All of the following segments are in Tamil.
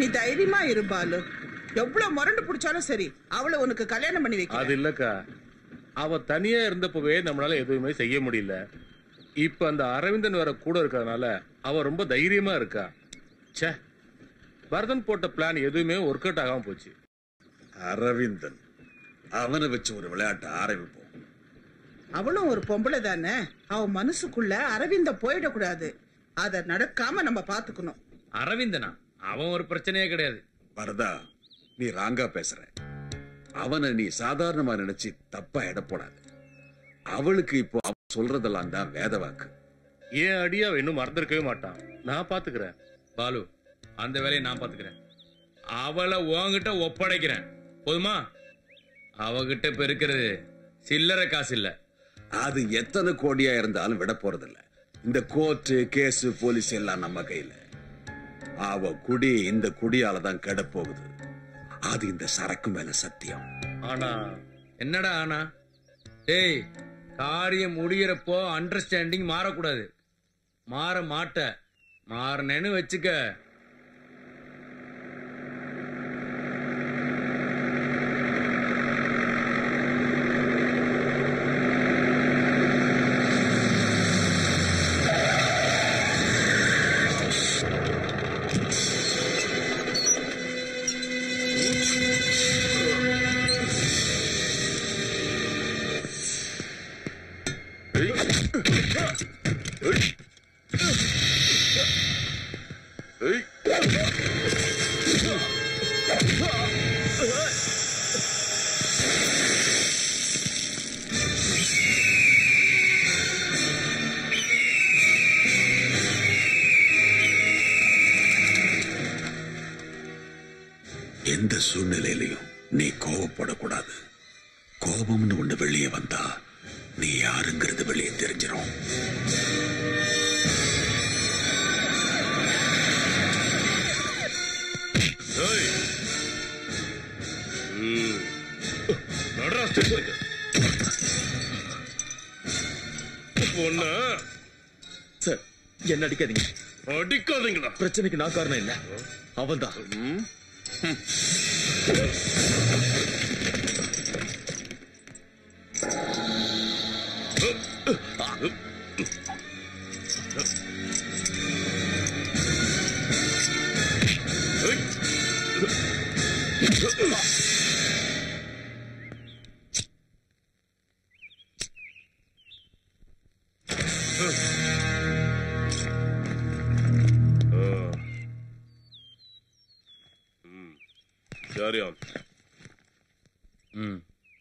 தைரியமா இரு பாலு எவ்வளவு முரண்டு பிடிச்சாலும் சரி அவளை உனக்கு கல்யாணம் பண்ணி வைக்க அது இல்லக்கா அவ தனியா இருந்தப்பவே நம்மளால எதுவுமே செய்ய முடியல இப்ப அந்த அரவிந்தன் வேற கூட இருக்கறதுனால அவ ரொம்ப தைரியமா இருக்கா ச்சே பரதன் போட்ட பிளான் எதுவுமே ஒர்க் அவுட் ஆகாம போச்சு அரவிந்தன் அவனை வச்சு ஒரு விளையாட்டை ஆரம்பிப்போம் அவளும் ஒரு பொம்பளை தானே அவ மனசுக்குள்ள அரவிந்த போயிடக்கூடாது அத நடக்காம நம்ம பாத்துக்கணும் அரவிந்தனா அவன் ஒரு பிரச்சனையே கிடையாது வரதா நீ ராங்கா பேசுற அவனை நீ சாதாரணமா நினைச்சு தப்பா எடை போடாத அவளுக்கு இப்போ அவன் சொல்றதெல்லாம் தான் வேத வாக்கு ஏன் அடியா அவ இன்னும் மறந்துருக்கவே மாட்டான் நான் பாத்துக்கிறேன் பாலு அந்த வேலையை நான் பாத்துக்கிறேன் அவளை உன்கிட்ட ஒப்படைக்கிறேன் போதுமா அவகிட்ட இப்ப இருக்கிறது சில்லறை காசு இல்ல அது எத்தனை கோடியா இருந்தாலும் விட போறதில்ல இந்த கோர்ட்டு கேஸ் போலீஸ் எல்லாம் நம்ம கையில அவ குடி இந்த குடியால தான் கெட போகுது அது இந்த சரக்கு மேல சத்தியம் ஆனா என்னடா ஆனா டேய் காரியம் முடிகிறப்போ அண்டர்ஸ்டாண்டிங் மாறக்கூடாது மாற மாட்ட மாறினேன்னு வச்சுக்க எந்த சூழ்நிலையிலையும் நீ கோவப்படக்கூடாது கோபம்னு ஒண்ணு வெளியே வந்தா நீ யாருங்கிறது வெளியே தெரிஞ்சிடும் ஒண்ணு சார் என்ன அடிக்காதீங்க அடிக்காதீங்களா பிரச்சனைக்கு நான் காரணம் இல்ல அவன்தான் Carry on. ம்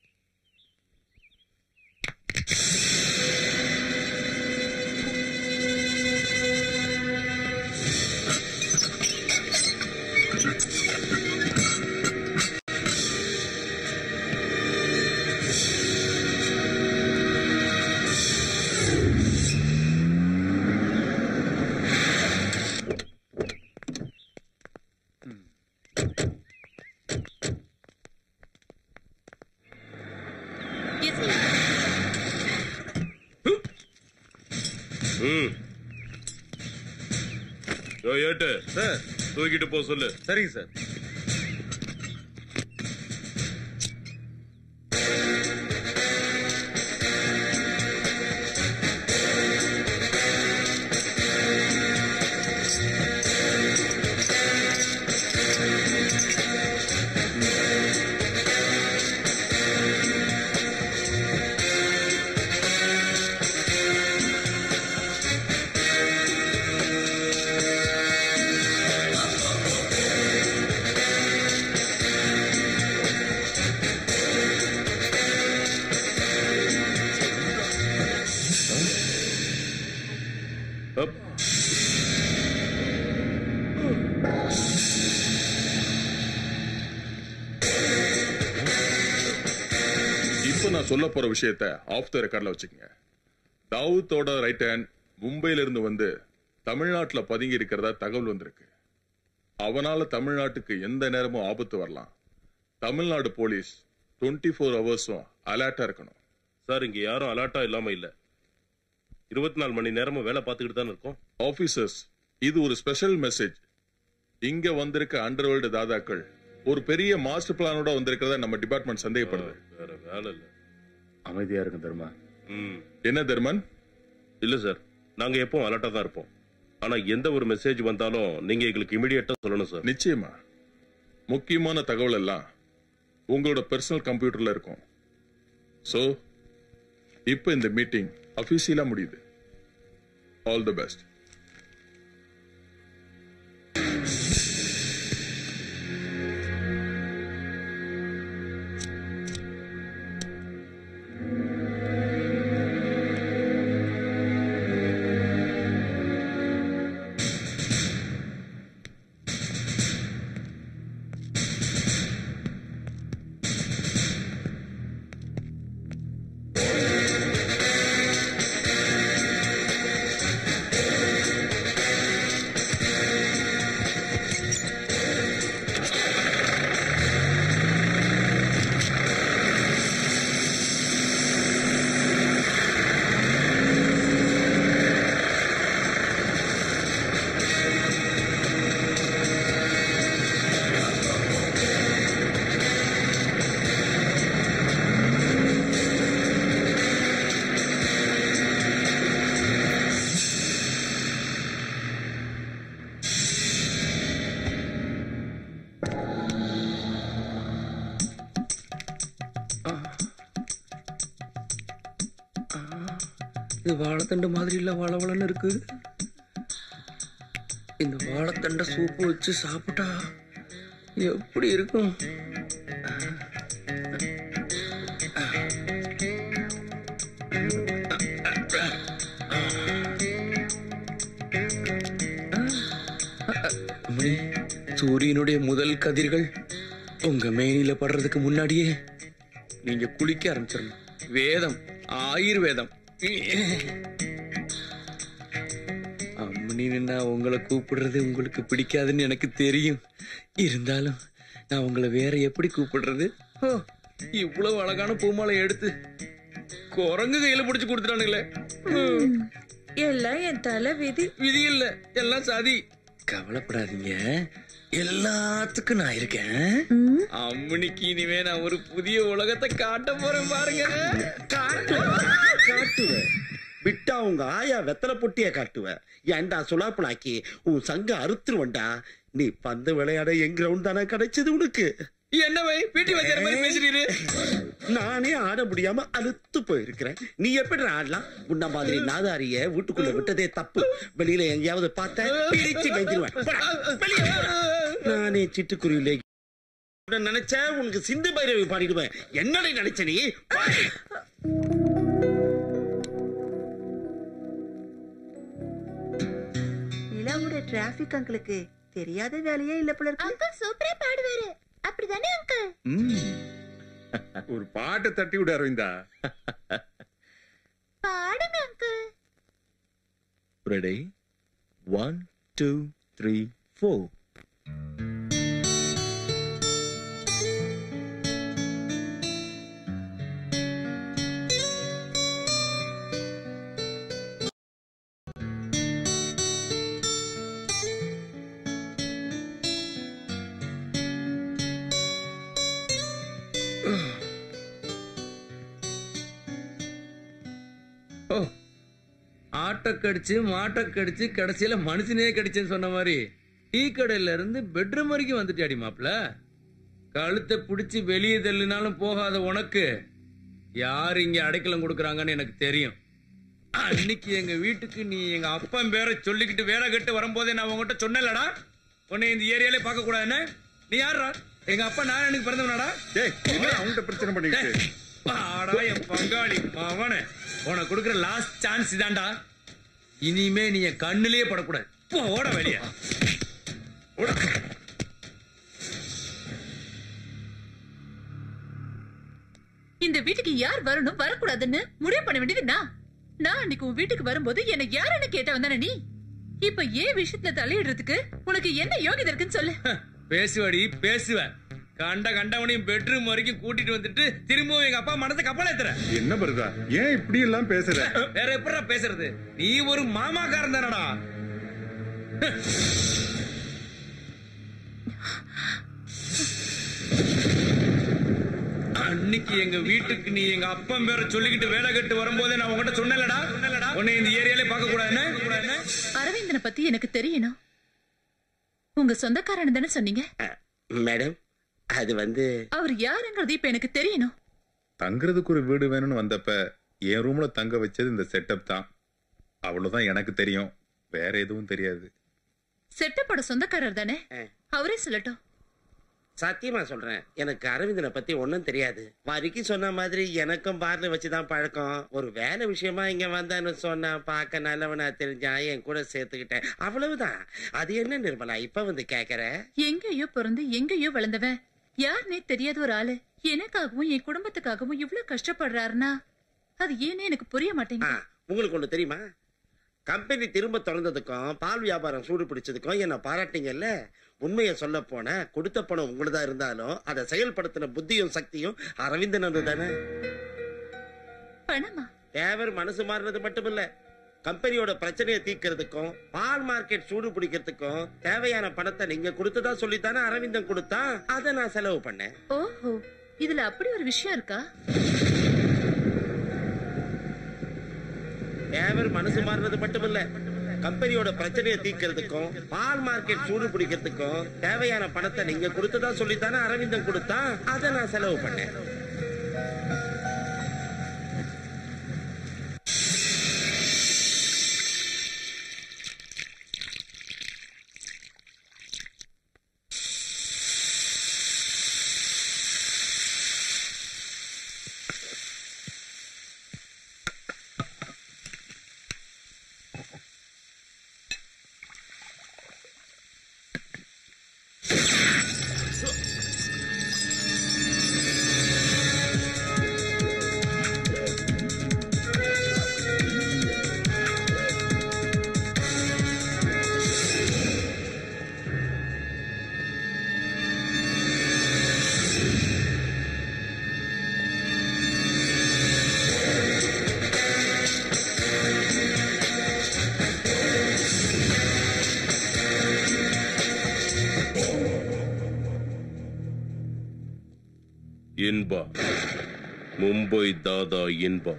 ம் யோ, ஏட்டு சார் தூக்கிட்டு போ சொல்லு சரிங்க சார் அப். இப்ப நான் சொல்ல போற விஷயத்த ஆஃப் த ரெக்கார்ட்ல வச்சுக்கங்க தாவூத்தோட ரைட் ஹேண்ட் மும்பையில இருந்து வந்து தமிழ்நாட்டுல பதுங்கி இருக்கிறதா தகவல் வந்திருக்கு அவனால தமிழ்நாட்டுக்கு எந்த நேரமும் ஆபத்து வரலாம் தமிழ்நாடு போலீஸ் டுவெண்ட்டி ஃபோர் ஹவர்ஸும் அலர்ட்டா இருக்கணும் சார் இங்க யாரும் அலர்ட்டா இல்லாம இல்ல இருபத்தி நாலு மணி நேரமும் வேலை பார்த்துக்கிட்டு தானே இருக்கோம் ஆபீசர்ஸ் இது ஒரு ஸ்பெஷல் மெசேஜ் இங்க வந்திருக்க அண்டர்வேல்டு தாதாக்கள் ஒரு பெரிய மாஸ்டர் பிளானோட வந்திருக்கிறத நம்ம டிபார்ட்மெண்ட் சந்தேகப்படுது வேற வேலை இல்ல அமைதியா இருக்கும் தர்மா ம் என்ன தர்மன் இல்ல சார் நாங்க எப்பவும் அலர்ட்டா தான் இருப்போம் ஆனா எந்த ஒரு மெசேஜ் வந்தாலும் நீங்க எங்களுக்கு இமிடியேட்டா சொல்லணும் சார் நிச்சயமா முக்கியமான தகவல் எல்லாம் உங்களோட பர்சனல் கம்ப்யூட்டர்ல இருக்கும் சோ இப்போ இந்த மீட்டிங் அபிஷியலா முடியுது ஆல் தி பெஸ்ட் இது வாழைத்தண்டு மாதிரி இல்ல வளவளன்னு இருக்கு இந்த வாழைத்தண்டை சூப்பு வச்சு சாப்பிட்டா எப்படி இருக்கும் அம்மணி, சூரியனுடைய முதல் கதிர்கள் உங்க மேனில படுறதுக்கு முன்னாடியே நீங்க குளிக்க ஆரம்பிச்சிடணும் வேதம் ஆயுர்வேதம் அம்மனின்னு நான் உங்களை கூப்பிடுறது உங்களுக்கு பிடிக்காதுன்னு எனக்கு தெரியும் இருந்தாலும் நான் உங்களை வேற எப்படி கூப்பிடுறது ஓ இவ்வளவு அழகான பூமாலை எடுத்து குரங்கு கையில பிடிச்சு கொடுத்துட்டானுங்களே ம். எல்லாம் என் தலை விதி விதி இல்ல எல்லாம் சாதி கவலைப்படாதீங்க எல்லாத்துக்கும் நான் இருக்கேன் அம்மனிக்கு இனிமே நான் ஒரு புதிய உலகத்தை காட்ட போறேன் பாருங்க காட்டுவ விட்டா உங்க ஆயா வெத்தலை பொட்டிய காட்டுவ ஏன்டா சுலாப்பலாக்கி உன் சங்க அறுத்துருவண்டா நீ பந்து விளையாட என் கிரவுண்ட் தானே கிடைச்சது உனக்கு என்ன வை பீட்டி வைக்கிற மாதிரி பேசுறீரு நானே ஆட முடியாம அழுத்து போயிருக்கிறேன் நீ எப்படி ஆடலாம் உன்ன மாதிரி நாதாரிய வீட்டுக்குள்ள விட்டதே தப்பு வெளியில எங்கேயாவது பார்த்த பிடிச்சு மேய்ச்சிருவேன். போடா, வெளிய போடா. நானே சிட்டுக்குருவிலே நினைச்ச உனக்கு சிந்து பைரவி பாடிடுவேன் என்னடா நினைச்ச நீ பாடி. நிலாவோட டிராபிக் அங்கிளுக்கு தெரியாத வேலையே இல்ல போல இருக்கு அங்கிள் சூப்பரா பாடுவாரு அப்படிதானே அங்கிள் ஒரு பாட்டை தட்டி விடு அரவிந்தா பாடுங்க uncle ready one two three four ஓ ஆட்டை கடிச்சு மாட்டை கடிச்சு கடைசியில மனுஷனே கடிச்சேன்னு சொன்ன மாதிரி டீ கடையில இருந்து பெட்ரூம் வரைக்கும் வந்துட்டியாடி மாப்ள கழுத்தை பிடிச்சி வெளியே தள்ளினாலும் போகாத உனக்கு யார் இங்க அடைக்கலம் கொடுக்கறாங்கன்னு எனக்கு தெரியும் அன்னைக்கு எங்க வீட்டுக்கு நீ எங்க அப்பன் பேரை சொல்லிக்கிட்டு வேலை கட்டு வரும்போதே நான் உங்ககிட்ட சொன்னேன்லடா உன்னை இந்த ஏரியாலே பார்க்க கூடாதுன்னு நீ யாரா எங்க அப்பா நான் எனக்கு பிறந்தவனாடா டேய் என்ன அவங்கள்ட்ட பிரச்சனை பண்ணிக்கிட்டு டேய், வாடா என் பங்காளி அவன உனக்கு கொடுக்குற லாஸ்ட் சான்ஸ் இதான்டா இனிமே நீ என் கண்ணுலயே படக்கூடாது போட வெளிய ஓட. இந்த வீட்டுக்கு யார் வரணும் வரக்கூடாதுன்னு முடிவு பண்ண வேண்டியது நான் நான் அன்னைக்கு உன் வீட்டுக்கு வரும்போது என்ன யாருன்னு கேட்டவன் தானே நீ இப்ப ஏன் விஷயத்துல தலையிடுறதுக்கு உனக்கு என்ன யோகிதை இருக்குன்னு சொல்லு பேசுவடி பேசுவ கண்ட கண்டவனையும் பெட்ரூம் வரைக்கும் கூட்டிட்டு வந்துட்டு திரும்பவும் எங்க அப்பா மனத்தை கப்பல் ஏத்துற என்ன வருதா ஏன் இப்படி எல்லாம் பேசுற வேற எப்படிடா பேசுறது நீ ஒரு மாமாக்காரன் தானடா அன்னைக்கு எங்க வீட்டுக்கு நீ எங்க அப்பன் பேரை சொல்லிக்கிட்டு வேலை கட்டு வரும்போதே நான் உங்ககிட்ட சொன்னேன்லடா உன்னை இந்த ஏரியாலே பார்க்க கூடாதுன்னு அரவிந்தனை பத்தி எனக்கு தெரியணும் உங்க சொந்தக்காரன் தானே சொன்னீங்க மேடம் அது வந்து அவர் யாருங்கிறது இப்ப எனக்கு தெரியணும் தங்குறதுக்கு ஒரு வீடு வேணும்னு வந்தப்ப என் ரூம்ல தங்க வச்சது இந்த செட்டப் தான் அவ்வளவுதான் எனக்கு தெரியும் வேற எதுவும் தெரியாது செட்டப்போட சொந்தக்காரர் தானே அவரே சொல்லட்டும் சத்தியமா சொல்றேன் எனக்கு அரவிந்தனை பத்தி ஒன்னும் தெரியாது வரிக்கு சொன்ன மாதிரி எனக்கும் பார்ல வச்சுதான் பழக்கம் ஒரு வேலை விஷயமா இங்க வந்தான்னு சொன்னா பார்க்க நல்லவனா தெரிஞ்சா என் கூட சேர்த்துக்கிட்டேன் அவ்வளவுதான் அது என்ன நிர்மலா இப்ப வந்து கேக்குற எங்கேயோ பிறந்து எங்கேயோ வளர்ந்தவன் யாருன்னே தெரியாத ஒரு ஆளு எனக்காகவும் என் குடும்பத்துக்காகவும் இவ்வளவு கஷ்டப்படுறாருன்னா அது ஏன்னு எனக்கு புரிய மாட்டேங்குது உங்களுக்கு ஒண்ணு தெரியுமா கம்பெனி திரும்ப திறந்ததுக்கும் பால் வியாபாரம் சூடு பிடிச்சதுக்கும் என்ன பாராட்டிங்கல்ல உண்மையை சொல்ல போன கொடுத்த பணம் உங்களுதா இருந்தாலும் அதை செயல்படுத்தின புத்தியும் சக்தியும் அரவிந்தன் தானே பணமா தேவர் மனசு மாறினது மட்டுமில்ல கம்பெனியோட பிரச்சனையை தீர்க்கறதுக்கும் பால் மார்க்கெட் சூடு பிடிக்கிறதுக்கும் தேவையான பணத்தை நீங்க கொடுத்ததா சொல்லித்தானே அரவிந்தன் கொடுத்தா அதை நான் செலவு பண்ணேன் ஓஹோ இதுல அப்படி ஒரு விஷயம் இருக்கா தேவர் மனசு மாறினது மட்டுமில்ல கம்பெனியோட பிரச்சனையை தீர்க்கறதுக்கும் பால் மார்க்கெட் சூடு பிடிக்கிறதுக்கும் தேவையான பணத்தை நீங்க கொடுத்ததா சொல்லித்தானே அரவிந்தன் கொடுத்தா அதை நான் செலவு பண்ணேன் இன்பா மும்பை தாதா இன்பா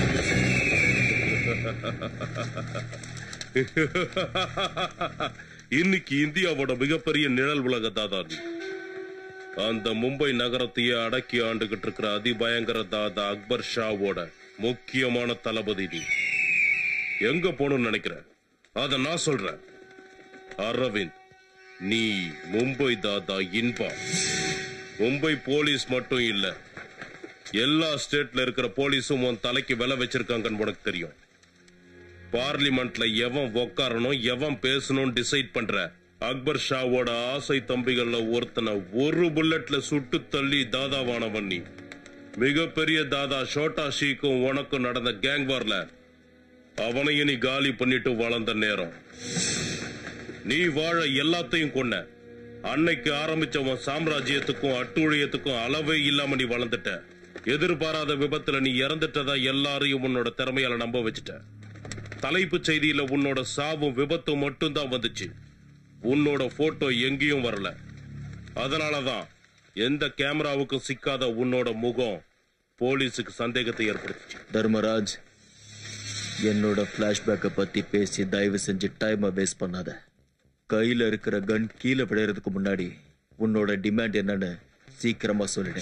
இன்னைக்கு இந்தியாவோட மிகப்பெரிய நிழல் உலக தாதா நீ அந்த மும்பை நகரத்தையே அடக்கி ஆண்டுகிட்டு இருக்கிற அதிபயங்கர தாதா அக்பர் ஷாவோட முக்கியமான தளபதி நீ எங்க போகணும்னு நினைக்கிற அத நான் சொல்றேன் அரவிந்த் நீ மும்பை தாதா இன்பா மும்பை போலீஸ் மட்டும் இல்ல எல்லா ஸ்டேட்ல இருக்கிற போலீஸும் உன் தலைக்கு விலை வச்சிருக்காங்கன்னு உனக்கு தெரியும் பார்லிமெண்ட்ல எவன் உக்காரணும் எவன் பேசணும் டிசைட் பண்ற அக்பர் ஷாவோட ஆசை தம்பிகள்ல ஒருத்தனை ஒரு புல்லட்ல சுட்டு தள்ளி தாதாவானவன் நீ மிகப்பெரிய தாதா ஷோட்டா ஷீக்கும் உனக்கும் நடந்த கேங் வார்ல அவனையும் நீ காலி பண்ணிட்டு வளர்ந்த நேரம் நீ வாழ எல்லாத்தையும் கொன்ன அன்னைக்கு ஆரம்பிச்ச உன் சாம்ராஜ்யத்துக்கும் அட்டூழியத்துக்கும் அளவே இல்லாம நீ வளர்ந்துட்ட எதிர்பாராத விபத்துல நீ இறந்துட்டதா எல்லாரையும் உன்னோட திறமையால நம்ப வச்சுட்ட தலைப்பு செய்தியில உன்னோட சாவும் விபத்தும் மட்டும்தான் வந்துச்சு உன்னோட போட்டோ எங்கேயும் வரல அதனாலதான் எந்த கேமராவுக்கும் சிக்காத உன்னோட முகம் போலீஸுக்கு சந்தேகத்தை ஏற்படுத்துச்சு தர்மராஜ் என்னோட பிளாஷ்பேக்கை பத்தி பேசி தயவு செஞ்சு டைமை வேஸ்ட் பண்ணாத கையில இருக்கிற கன் கீழே விளையறதுக்கு முன்னாடி உன்னோட டிமாண்ட் என்னன்னு சீக்கிரமா சொல்லிடு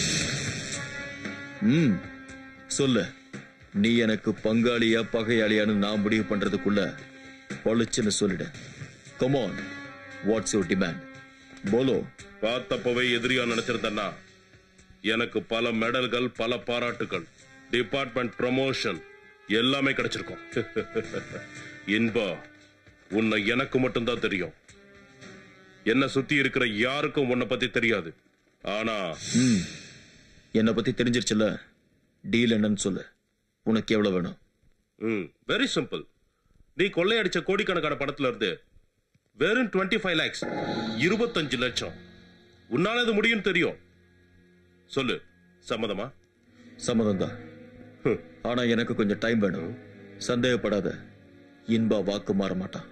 ம் சொல்லு நீ எனக்கு பங்காளியா பகையாளியான்னு நான் முடிவு பண்றதுக்குள்ள பொழிச்சுன்னு சொல்லிடு கமான் வாட்ஸ் யூர் டிமாண்ட் போலோ பார்த்தப்பவே எதிரியா நினைச்சிருந்தேன்னா எனக்கு பல மெடல்கள் பல பாராட்டுகள் டிபார்ட்மெண்ட் ப்ரமோஷன் எல்லாமே கிடைச்சிருக்கும் இன்பா உன்னை எனக்கு மட்டும்தான் தெரியும் என்ன சுத்தி இருக்கிற யாருக்கும் உன்னை பத்தி தெரியாது ஆனா ம் என்னை பத்தி தெரிஞ்சிருச்சுல டீல் என்னன்னு சொல்லு உனக்கு எவ்வளவு வேணும் ம் வெரி சிம்பிள் நீ கொள்ளையடிச்ச கோடிக்கணக்கான படத்துல இருந்து வெறும் 25 ஃபைவ் லேக்ஸ் இருபத்தஞ்சு லட்சம் உன்னால இது முடியும் தெரியும் சொல்லு சம்மதமா சம்மதம் தான் ஆனா எனக்கு கொஞ்சம் டைம் வேணும் சந்தேகப்படாத இன்பா வாக்கு மாற மாட்டான்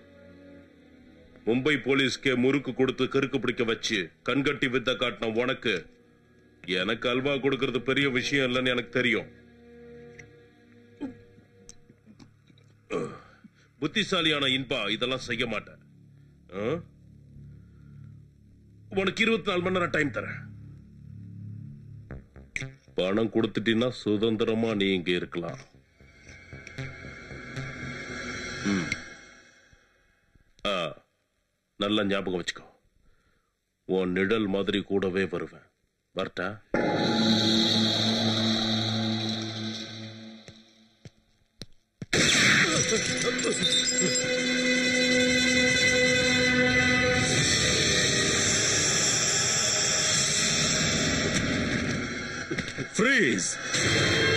மும்பை போலீஸ்க்கே முறுக்கு கொடுத்து கிறுக்கு பிடிக்க வச்சு கண்கட்டி வித்த காட்டின உனக்கு எனக்கு அல்வா கொடுக்கறது பெரிய விஷயம் இல்லைன்னு எனக்கு தெரியும் புத்திசாலியான இன்பா இதெல்லாம் செய்ய மாட்டேன் ஆ? உனக்கு இருபத்தி நாலு மணி நேரம் டைம் தரேன் பணம் கொடுத்துட்டீங்கன்னா சுதந்திரமா நீ இங்க இருக்கலாம் ம். ஆ, நல்லா ஞாபகம் வச்சுக்கோ உன் நிழல் மாதிரி கூடவே வருவேன் வரட்டா Freeze!